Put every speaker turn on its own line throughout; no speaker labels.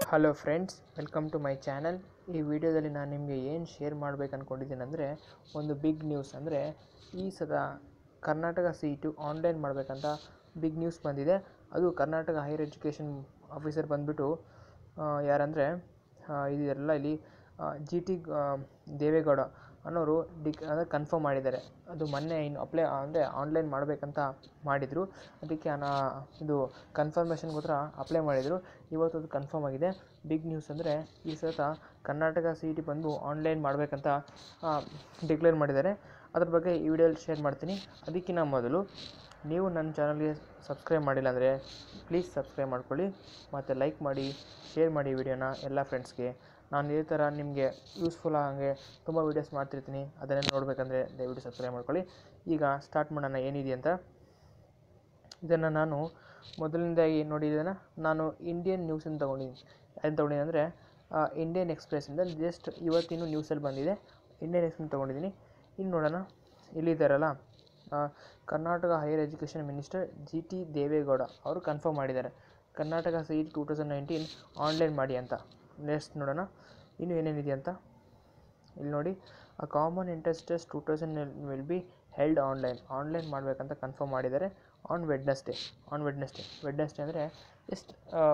hello friends welcome to my channel ಈ ವಿಡಿಯೋದಲ್ಲಿ ನಾನು ನಿಮಗೆ ಏನು ಶೇರ್ ಮಾಡಬೇಕು ಅಂದ್ಕೊಂಡಿದ್ದೀನಿ ಅಂದರೆ ಒಂದು ಬಿಗ್ ನ್ಯೂಸ್ ಅಂದರೆ ಈ ಸದ ಕರ್ನಾಟಕ ಸಿ ಟು ಆನ್ಲೈನ್ ಮಾಡಬೇಕಂತ ಬಿಗ್ ನ್ಯೂಸ್ ಬಂದಿದೆ ಅದು ಕರ್ನಾಟಕ ಹೈಯರ್ ಎಜುಕೇಷನ್ ಆಫೀಸರ್ ಬಂದುಬಿಟ್ಟು ಯಾರಂದರೆ ಇದೆಲ್ಲ ಇಲ್ಲಿ ಜಿ ಟಿ ದೇವೇಗೌಡ ಅನ್ನೋರು ಡಿಕ್ ಅಂದರೆ ಕನ್ಫರ್ಮ್ ಮಾಡಿದ್ದಾರೆ ಅದು ಮೊನ್ನೆ ಇನ್ನು ಅಪ್ಲೈ ಅಂದರೆ ಆನ್ಲೈನ್ ಮಾಡಬೇಕಂತ ಮಾಡಿದರು ಅದಕ್ಕೆ ನಾ ಇದು ಕನ್ಫರ್ಮೇಷನ್ಗೋಸ್ಕರ ಅಪ್ಲೈ ಮಾಡಿದರು ಇವತ್ತು ಅದು ಕನ್ಫರ್ಮ್ ಆಗಿದೆ ಬಿಗ್ ನ್ಯೂಸ್ ಅಂದರೆ ಈ ಸತ ಕರ್ನಾಟಕ ಸಿ ಇ ಟಿ ಬಂದು ಆನ್ಲೈನ್ ಮಾಡಬೇಕಂತ ಡಿಕ್ಲೇರ್ ಮಾಡಿದ್ದಾರೆ ಅದ್ರ ಬಗ್ಗೆ ಈ ವಿಡಿಯೋಲಿ ಶೇರ್ ಮಾಡ್ತೀನಿ ಅದಕ್ಕಿಂತ ಮೊದಲು ನೀವು ನನ್ನ ಚಾನಲ್ಗೆ ಸಬ್ಸ್ಕ್ರೈಬ್ ಮಾಡಿಲ್ಲ ಅಂದರೆ ಪ್ಲೀಸ್ ಸಬ್ಸ್ಕ್ರೈಬ್ ಮಾಡ್ಕೊಳ್ಳಿ ಮತ್ತು ಲೈಕ್ ಮಾಡಿ ಶೇರ್ ಮಾಡಿ ವಿಡಿಯೋನ ಎಲ್ಲ ಫ್ರೆಂಡ್ಸ್ಗೆ ನಾನು ಇದೇ ಥರ ನಿಮಗೆ ಯೂಸ್ಫುಲ್ ಆಗಂಗೆ ತುಂಬ ವೀಡಿಯೋಸ್ ಮಾಡ್ತಿರ್ತೀನಿ ಅದನ್ನೆಲ್ಲ ನೋಡಬೇಕಂದ್ರೆ ದಯವಿಟ್ಟು ಸಬ್ಸ್ಕ್ರೈಬ್ ಮಾಡ್ಕೊಳ್ಳಿ ಈಗ ಸ್ಟಾರ್ಟ್ ಮಾಡೋಣ ಏನಿದೆ ಅಂತ ಇದನ್ನು ನಾನು ಮೊದಲನೇದಾಗಿ ನೋಡಿದ್ದನ್ನು ನಾನು ಇಂಡಿಯನ್ ನ್ಯೂಸಿಂದ ತೊಗೊಂಡಿದ್ದೀನಿ ಏನು ತೊಗೊಂಡಿದ್ದೀನಿ ಅಂದರೆ ಇಂಡಿಯನ್ ಎಕ್ಸ್ಪ್ರೆಸ್ಸಿಂದ ಜಸ್ಟ್ ಇವತ್ತಿನ ನ್ಯೂಸಲ್ಲಿ ಬಂದಿದೆ ಇಂಡಿಯನ್ ಎಕ್ಸ್ಪ್ರೆಸ್ ತೊಗೊಂಡಿದ್ದೀನಿ ಇನ್ನು ನೋಡೋಣ ಇಲ್ಲಿದ್ದಾರಲ್ಲ Karnataka higher education minister G T Devegowda ಅವರು ಕನ್ಫರ್ಮ್ ಮಾಡಿದ್ದಾರೆ Karnataka C two thousand nineteen online ಮಾಡಿ ಅಂತ ನೆಕ್ಸ್ಟ್ ನೋಡೋಣ ಇನ್ನು ಏನೇನಿದೆ ಅಂತ ಇಲ್ಲಿ ನೋಡಿ ಆ common interest test two thousand will be held online online ಮಾಡಬೇಕಂತ ಕನ್ಫರ್ಮ್ ಮಾಡಿದ್ದಾರೆ on Wednesday on Wednesday Wednesday ಅಂದರೆ ಜಸ್ಟ್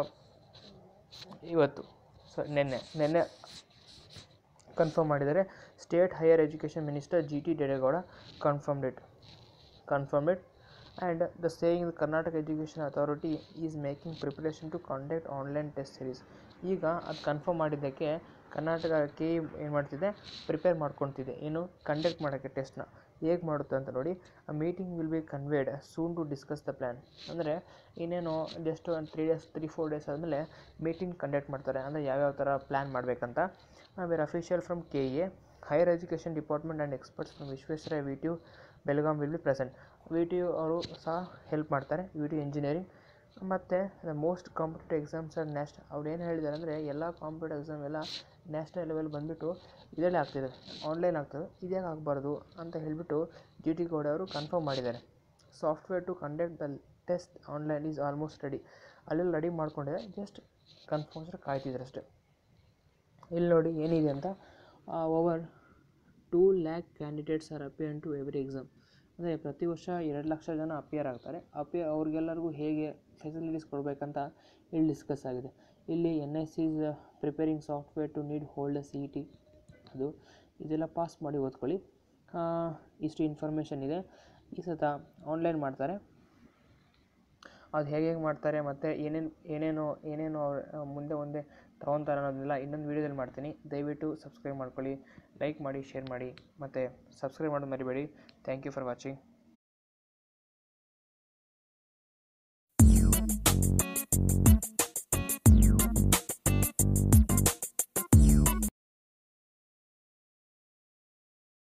ಇವತ್ತು ಸೊ ನಿನ್ನೆ ನಿನ್ನೆ ಕನ್ಫರ್ಮ್ ಮಾಡಿದ್ದಾರೆ state higher education minister G T Devegowda confirmed it confirm it and the saying the Karnataka education authority is making preparation to conduct online test series ಈಗ ಅದು confirm ಮಾಡಿದ್ದಕ್ಕೆ Karnataka K ಏನು ಮಾಡ್ತಿದೆ ಪ್ರಿಪೇರ್ ಮಾಡ್ಕೊತಿದೆ ಏನು ಕಂಡಕ್ಟ್ ಮಾಡೋಕ್ಕೆ ಟೆಸ್ಟ್ನ ಹೇಗೆ ಮಾಡುತ್ತೆ ಅಂತ ನೋಡಿ ಆ meeting will be conveyed soon to discuss the plan ಅಂದರೆ ಇನ್ನೇನು ಜಸ್ಟ್ ಒಂದು three days three four days ಆದಮೇಲೆ ಮೀಟಿಂಗ್ ಕಂಡಕ್ಟ್ ಮಾಡ್ತಾರೆ ಅಂದರೆ ಯಾವ್ಯಾವ ಥರ ಪ್ಲ್ಯಾನ್ ಮಾಡಬೇಕಂತ where official from K A higher education department and experts from Visvesvaraya V T U Belgaum will be present V T U ಅವರು ಸಹ ಹೆಲ್ಪ್ ಮಾಡ್ತಾರೆ ವಿ ಟಿ ಯು ಇಂಜಿನಿಯರಿಂಗ್ ಮತ್ತು the most competitive exams are ನ್ಯಾಸ್ಟ್ ಅವ್ರು ಏನು ಹೇಳಿದ್ದಾರೆ ಅಂದರೆ ಎಲ್ಲ ಕಾಂಪಿಟೇಟಿವ್ ಎಕ್ಸಾಮ್ ಎಲ್ಲ ನ್ಯಾಷನಲ್ ಲೆವೆಲ್ ಬಂದುಬಿಟ್ಟು ಇದರಲ್ಲಿ ಆಗ್ತಿದೆ ಆನ್ಲೈನ್ ಆಗ್ತದೆ ಇದ್ಯಾಕೆ ಆಗಬಾರ್ದು ಅಂತ ಹೇಳಿಬಿಟ್ಟು ಜಿ ಟಿ ಗೌಡ ಅವರು ಕನ್ಫರ್ಮ್ ಮಾಡಿದ್ದಾರೆ software to conduct the test online is almost ready ಅಲ್ಲೆಲ್ಲ ರೆಡಿ ಮಾಡ್ಕೊಂಡಿದೆ ಜಸ್ಟ್ ಕನ್ಫರ್ಮ್ಸ್ರೆ ಕಾಯ್ತಿದ್ದಾರೆ ಅಷ್ಟೇ ಇಲ್ಲಿ ನೋಡಿ ಏನಿದೆ ಅಂತ over two lakh candidates are appear to every exam ಅಂದರೆ ಪ್ರತಿ ವರ್ಷ ಎರಡು ಲಕ್ಷ ಜನ ಅಪಿಯರ್ ಆಗ್ತಾರೆ ಅಪಿಯರ್ ಅವ್ರಿಗೆಲ್ಲರಿಗೂ ಹೇಗೆ ಫೆಸಿಲಿಟೀಸ್ ಕೊಡಬೇಕಂತ ಇಲ್ಲಿ ಡಿಸ್ಕಸ್ ಆಗಿದೆ ಇಲ್ಲಿ N S is preparing software to need hold a C E T ಅದು ಇದೆಲ್ಲ ಪಾಸ್ ಮಾಡಿ ಓದ್ಕೊಳ್ಳಿ ಇಷ್ಟು ಇನ್ಫಾರ್ಮೇಷನ್ ಇದೆ ಈ ಸತ ಆನ್ಲೈನ್ ಮಾಡ್ತಾರೆ ಅದು ಹೇಗೆ ಹೇಗೆ ಮಾಡ್ತಾರೆ ಮತ್ತು ಏನೇನು ಏನೇನು ಏನೇನು ಅವ್ರು ಮುಂದೆ ಮುಂದೆ ತೊಗೊತಾರೆ ಅನ್ನೋದನ್ನೆಲ್ಲ ಇನ್ನೊಂದು ವೀಡಿಯೋದಲ್ಲಿ ಮಾಡ್ತೀನಿ ದಯವಿಟ್ಟು ಸಬ್ಸ್ಕ್ರೈಬ್ ಮಾಡ್ಕೊಳ್ಳಿ ಲೈಕ್ ಮಾಡಿ ಶೇರ್ ಮಾಡಿ ಮತ್ತು ಸಬ್ಸ್ಕ್ರೈಬ್ ಮಾಡೋದು ಮರಿಬೇಡಿ ಥ್ಯಾಂಕ್ ಯು ಫಾರ್ ವಾಚಿಂಗ್